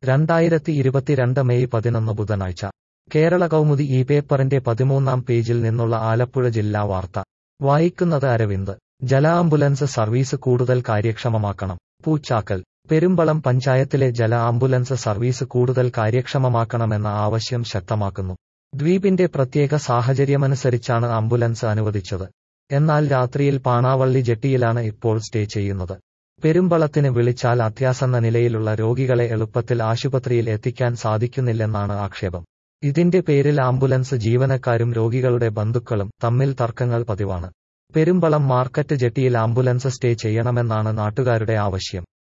രണ്ടായിരത്തി ഇരുപത്തിരണ്ട് മെയ് പതിനൊന്ന് ബുധനാഴ്ച കേരള കൗമുദി ഈ പേപ്പറിന്റെ പതിമൂന്നാം പേജിൽ നിന്നുള്ള ആലപ്പുഴ ജില്ലാ വാർത്ത വായിക്കുന്നത് അരവിന്ദ് ജല ആംബുലൻസ് സർവീസ് കൂടുതൽ കാര്യക്ഷമമാക്കണം പൂച്ചാക്കൽ പെരുമ്പളം പഞ്ചായത്തിലെ ജല ആംബുലൻസ് സർവീസ് കൂടുതൽ കാര്യക്ഷമമാക്കണമെന്ന ആവശ്യം ശക്തമാക്കുന്നു ദ്വീപിന്റെ പ്രത്യേക സാഹചര്യമനുസരിച്ചാണ് ആംബുലൻസ് അനുവദിച്ചത് എന്നാൽ രാത്രിയിൽ പാണാവള്ളി ജെട്ടിയിലാണ് ഇപ്പോൾ സ്റ്റേ ചെയ്യുന്നത് പെരുമ്പളത്തിന് വിളിച്ചാൽ അത്യാസന്ന നിലയിലുള്ള രോഗികളെ എളുപ്പത്തിൽ ആശുപത്രിയിൽ എത്തിക്കാൻ സാധിക്കുന്നില്ലെന്നാണ് ആക്ഷേപം ഇതിന്റെ പേരിൽ ആംബുലൻസ് ജീവനക്കാരും രോഗികളുടെ ബന്ധുക്കളും തമ്മിൽ തർക്കങ്ങൾ പതിവാണ് പെരുമ്പളം മാർക്കറ്റ് ജെട്ടിയിൽ ആംബുലൻസ് സ്റ്റേ ചെയ്യണമെന്നാണ് നാട്ടുകാരുടെ ആവശ്യം